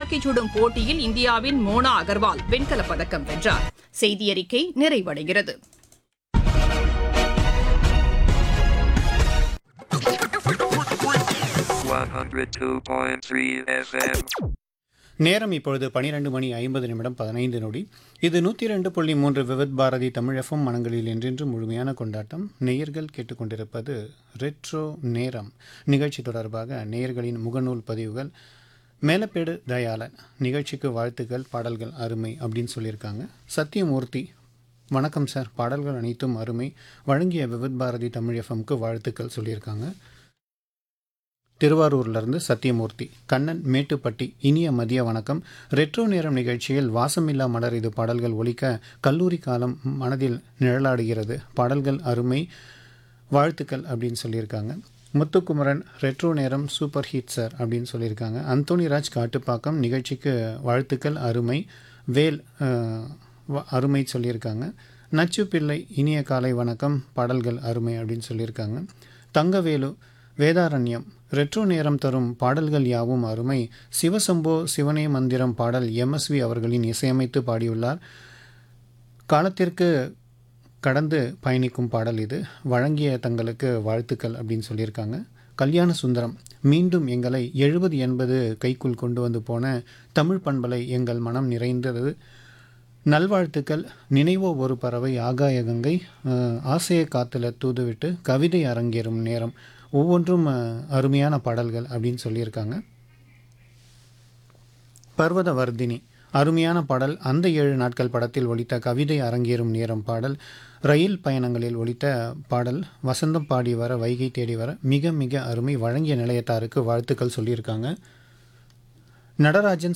துப்பாக்கிச் சுடும் போட்டியில் இந்தியாவின் மோனா அகர்வால் வெண்கலப் பதக்கம் வென்றார் செய்தியறிக்கை நிறைவடைகிறது One hundred two point three FM. நேரம் இப்பொழுது பனிரெண்டு மணி ஐம்பது நிமிடம் பதினைந்து நொடி இது நூற்றி ரெண்டு புள்ளி மூன்று விவித் பாரதி தமிழகம் மனங்களில் என்றென்று முழுமையான கொண்டாட்டம் நேயர்கள் கேட்டுக்கொண்டிருப்பது ரெட்ரோ நேரம் நிகழ்ச்சி தொடர்பாக நேயர்களின் முகநூல் பதிவுகள் மேலப்பேடு தயாளன் நிகழ்ச்சிக்கு வாழ்த்துக்கள் பாடல்கள் அருமை அப்படின்னு சொல்லியிருக்காங்க சத்தியமூர்த்தி வணக்கம் சார் பாடல்கள் அனைத்தும் அருமை வழங்கிய விவித் பாரதி தமிழ் எஃப்எம்க்கு வாழ்த்துக்கள் சொல்லியிருக்காங்க திருவாரூர்லேருந்து சத்தியமூர்த்தி கண்ணன் மேட்டுப்பட்டி இனிய மதிய வணக்கம் ரெட்ரோ நேரம் நிகழ்ச்சியில் வாசமில்லா மலர் இது பாடல்கள் ஒலிக்க கல்லூரி காலம் மனதில் நிழலாடுகிறது பாடல்கள் அருமை வாழ்த்துக்கள் அப்படின்னு சொல்லியிருக்காங்க முத்துக்குமரன் ரெட்ரோ நேரம் சூப்பர் ஹிட் சார் அப்படின்னு சொல்லியிருக்காங்க அந்தோணிராஜ் காட்டுப்பாக்கம் நிகழ்ச்சிக்கு வாழ்த்துக்கள் அருமை வேல் அஹ், வ- அருமை சொல்லியிருக்காங்க நச்சு பிள்ளை இனிய காலை வணக்கம் பாடல்கள் அருமை அப்படின்னு சொல்லியிருக்காங்க தங்கவேலு வேதாரண்யம் ரெட்ரோ நேரம் தரும் பாடல்கள் யாவும் அருமை சிவசம்போ சிவனே மந்திரம் பாடல் எம்எஸ்வி அவர்களின் இசையமைத்து பாடியுள்ளார் காலத்திற்கு கடந்து பயணிக்கும் பாடல் இது வழங்கிய தங்களுக்கு வாழ்த்துக்கள் அப்படின்னு சொல்லியிருக்காங்க கல்யாண சுந்தரம் மீண்டும் எங்களை எழுபது எண்பது கைக்குள் கொண்டு வந்து போன தமிழ் பண்பலை எங்கள் மனம் நிறைந்தது நல்வாழ்த்துக்கள் நினைவோ ஒரு பறவை ஆகாய கங்கை அஹ், ஆசையை காத்துல தூதுவிட்டு கவிதை அரங்கேறும் நேரம் ஒவ்வொன்றும் அஹ், அருமையான பாடல்கள் அப்படின்னு சொல்லியிருக்காங்க பர்வத வர்தினி அருமையான பாடல் அந்த ஏழு நாட்கள் படத்தில் ஒலித்த கவிதை அரங்கேறும் நேரம் பாடல் ரயில் பயணங்களில் ஒலித்த பாடல் வசந்தம் பாடி வர வைகை தேடி வர மிக மிக அருமை வழங்கிய நிலையத்தாருக்கு வாழ்த்துக்கள் சொல்லியிருக்காங்க நடராஜன்